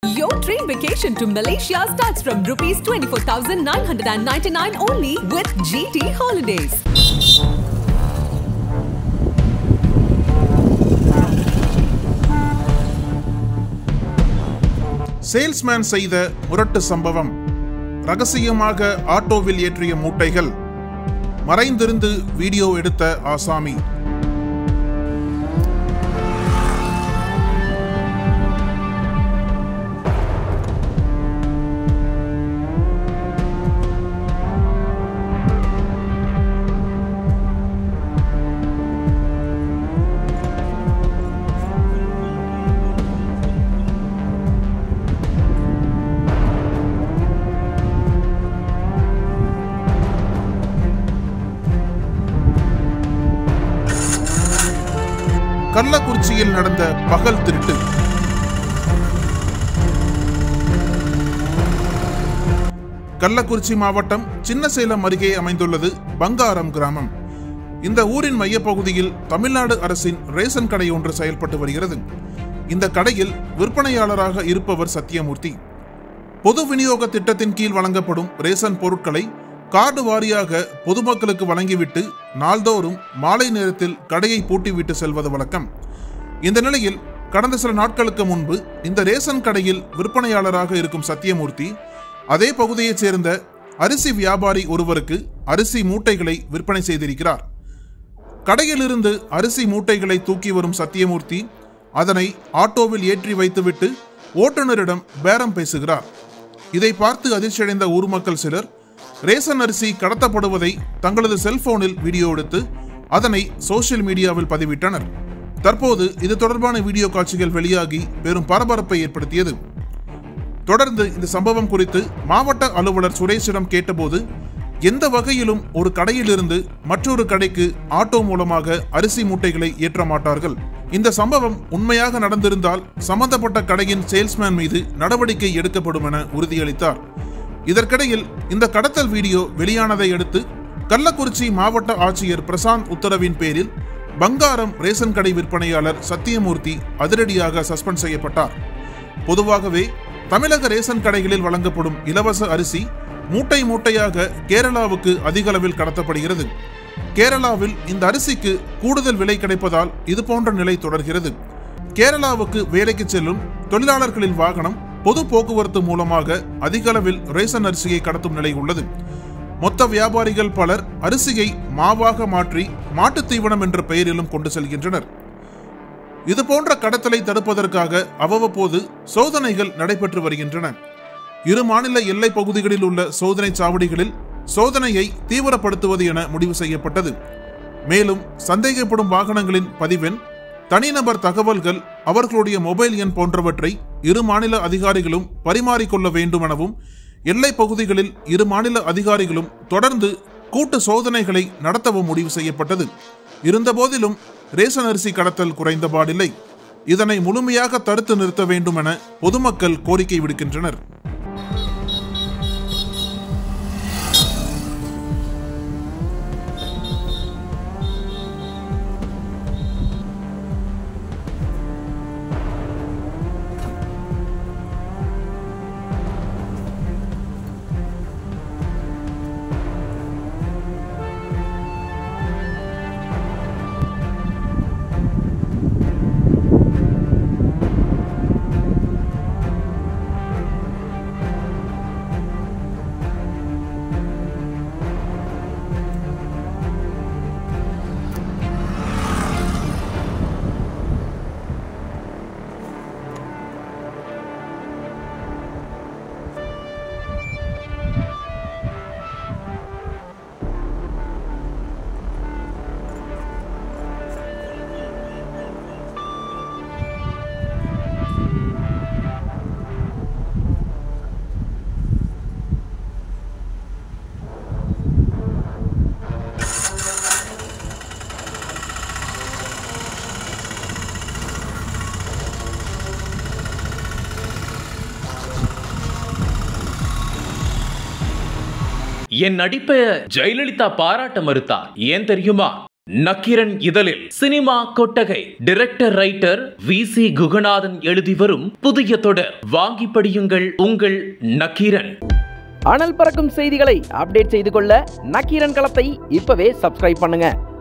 Your train vacation to Malaysia starts from rupees 24,999 only with GT Holidays. Salesman செய்த முரட்டு சம்பவம் ரகசியமாக ஆட்டோவில் ஏற்றிய மூட்டைகள் மறைந்திருந்து வீடியோ எடுத்த ஆசாமி கள்ளக்குறிச்சியில் நடந்த பகல் திருட்டு கள்ளக்குறிச்சி மாவட்டம் சின்னசேலம் அருகே அமைந்துள்ளது பங்காரம் கிராமம் இந்த ஊரின் மையப்பகுதியில் தமிழ்நாடு அரசின் ரேஷன் கடை ஒன்று செயல்பட்டு வருகிறது இந்த கடையில் விற்பனையாளராக இருப்பவர் சத்தியமூர்த்தி பொது விநியோக திட்டத்தின் கீழ் வழங்கப்படும் ரேஷன் பொருட்களை கார்டு வாரியாக பொதுமக்களுக்கு வழங்கிவிட்டு நாள்தோறும் மாலை நேரத்தில் கடையை பூட்டிவிட்டு செல்வது வழக்கம் இந்த நிலையில் கடந்த சில நாட்களுக்கு முன்பு இந்த ரேஷன் கடையில் விற்பனையாளராக இருக்கும் சத்தியமூர்த்தி அதே பகுதியைச் சேர்ந்த அரிசி வியாபாரி ஒருவருக்கு அரிசி மூட்டைகளை விற்பனை செய்திருக்கிறார் கடையிலிருந்து அரிசி மூட்டைகளை தூக்கி வரும் சத்தியமூர்த்தி அதனை ஆட்டோவில் ஏற்றி வைத்துவிட்டு ஓட்டுநரிடம் பேரம் பேசுகிறார் இதை பார்த்து அதிர்ச்சியடைந்த ஊர் மக்கள் சிலர் ரேஷன் அரிசி கடத்தப்படுவதை தங்களது செல்போனில் வீடியோ எடுத்து அதனை சோஷியல் மீடியாவில் பதிவிட்டனர் தற்போது இது தொடர்பான வீடியோ காட்சிகள் வெளியாகி பெரும் பரபரப்பை ஏற்படுத்தியது தொடர்ந்து இந்த சம்பவம் குறித்து மாவட்ட அலுவலர் சுரேஷிடம் கேட்டபோது எந்த வகையிலும் ஒரு கடையிலிருந்து மற்றொரு கடைக்கு ஆட்டோ மூலமாக அரிசி மூட்டைகளை ஏற்ற மாட்டார்கள் இந்த சம்பவம் உண்மையாக நடந்திருந்தால் சம்பந்தப்பட்ட கடையின் சேல்ஸ்மேன் மீது நடவடிக்கை எடுக்கப்படும் என உறுதியளித்தார் இதற்கிடையில் இந்த கடத்தல் வீடியோ வெளியானதை அடுத்து கள்ளக்குறிச்சி மாவட்ட ஆட்சியர் பிரசாந்த் உத்தரவின் பேரில் பங்காரம் ரேஷன் கடை விற்பனையாளர் சத்தியமூர்த்தி அதிரடியாக சஸ்பெண்ட் செய்யப்பட்டார் பொதுவாகவே தமிழக ரேஷன் கடைகளில் வழங்கப்படும் இலவச அரிசி மூட்டை மூட்டையாக கேரளாவுக்கு அதிக அளவில் கடத்தப்படுகிறது கேரளாவில் இந்த அரிசிக்கு கூடுதல் விலை கிடைப்பதால் இது போன்ற நிலை தொடர்கிறது கேரளாவுக்கு வேலைக்கு செல்லும் தொழிலாளர்களின் வாகனம் பொது போக்குவரத்து மூலமாக அதிக அளவில் ரேஷன் அரிசியை கடத்தும் நிலை உள்ளது மொத்த வியாபாரிகள் பலர் அரிசியை மாவாக மாற்றி மாட்டுத் தீவனம் என்ற பெயரிலும் கொண்டு செல்கின்றனர் இது போன்ற கடத்தலை தடுப்பதற்காக அவ்வப்போது சோதனைகள் நடைபெற்று வருகின்றன இரு மாநில எல்லை பகுதிகளில் உள்ள சோதனை சாவடிகளில் சோதனையை தீவிரப்படுத்துவது என முடிவு செய்யப்பட்டது மேலும் சந்தேகப்படும் வாகனங்களின் பதிவெண் தனிநபர் தகவல்கள் அவர்களுடைய மொபைல் எண் போன்றவற்றை இரு மாநில அதிகாரிகளும் பரிமாறிக்கொள்ள வேண்டும் எனவும் எல்லை பகுதிகளில் இரு மாநில அதிகாரிகளும் தொடர்ந்து கூட்டு சோதனைகளை நடத்தவும் முடிவு செய்யப்பட்டது இருந்தபோதிலும் ரேஷன் அரிசி கடத்தல் குறைந்தபாடில்லை இதனை முழுமையாக தடுத்து நிறுத்த வேண்டும் என பொதுமக்கள் கோரிக்கை விடுக்கின்றனர் என் நடிப்பை ஜெயலலிதா பாராட்ட மறுத்தா ஏன் தெரியுமா நக்கீரன் இதழில் சினிமா கொட்டகை director writer V C Kuganathan எழுதி வரும் புதிய தொடர் வாங்கி படியுங்கள் உங்கள் நக்கீரன் அனல் பறக்கும் செய்திகளை அப்டேட் செய்து கொள்ள நக்கீரன் களத்தை இப்பவே சப்ஸ்கிரைப் பண்ணுங்க